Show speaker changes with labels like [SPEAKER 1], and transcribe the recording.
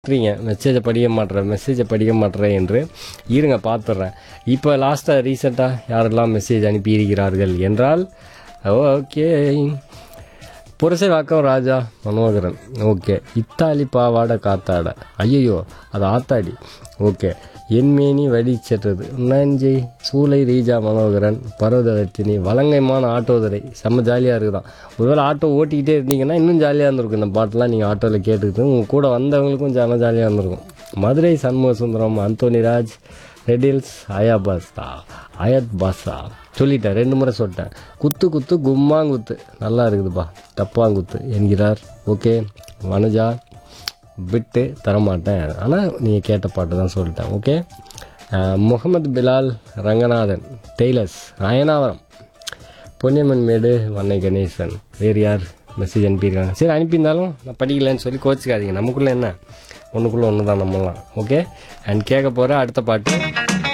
[SPEAKER 1] மாட்டுறீங்க மெசேஜை படிக்க மாட்டுறேன் மெசேஜை படிக்க மாட்டுறேன் என்று இருங்க பார்த்துட்றேன் இப்போ லாஸ்ட்டாக ரீசெண்டாக யாரெல்லாம் மெசேஜ் அனுப்பியிருக்கிறார்கள் என்றால் okay Purasaiwakkam Raja Manoharan okay Italy பாவாடை காத்தாட ஐயோ அது ஆத்தாடி ஓகே என்மேனி வடிச்செற்றது நஞ்சை சூளை ரீஜா மனோகரன் பர்வதவர்த்தினி வலங்கைமான ஆட்டோதுரை செம்ம ஜாலியாக இருக்குதான் ஒருவேளை ஆட்டோ ஓட்டிக்கிட்டே இருந்தீங்கன்னா இன்னும் ஜாலியாக இருந்திருக்கும் இந்த பாட்டெலாம் நீங்கள் ஆட்டோவில் கேட்டுக்கிட்டு உங்கள் கூட வந்தவங்களுக்கும் ஜன ஜாலியாக இருந்திருக்கும் மதுரை சண்முக சுந்தரம் அந்தோனி ராஜ் ரெடில்ஸ் அயா பாஸ்தா அயத் பாஸா சொல்லிட்டேன் ரெண்டு முறை சொல்லிட்டேன் குத்து குத்து கும்மாங்குத்து நல்லா இருக்குதுப்பா டப்பாங்குத்து என்கிறார் ஓகே வனஜா விட்டு தரமாட்டேன் ஆனால் நீங்கள் கேட்ட பாட்டு தான் சொல்லிட்டேன் ஓகே முகமது பிலால் ரங்கநாதன் டெய்லர்ஸ் அயனாவரம் பொன்னியம்மன் மேடு வண்ணை கணேசன் வேறு யார் மெசேஜ் அனுப்பியிருக்காங்க சரி அனுப்பியிருந்தாலும் நான் படிக்கலைன்னு சொல்லி கோச்சிக்காதீங்க நமக்குள்ளே என்ன ஒன்றுக்குள்ளே ஒன்று தான் நம்மலாம் ஓகே அண்ட் கேட்க போகிற அடுத்த பாட்டு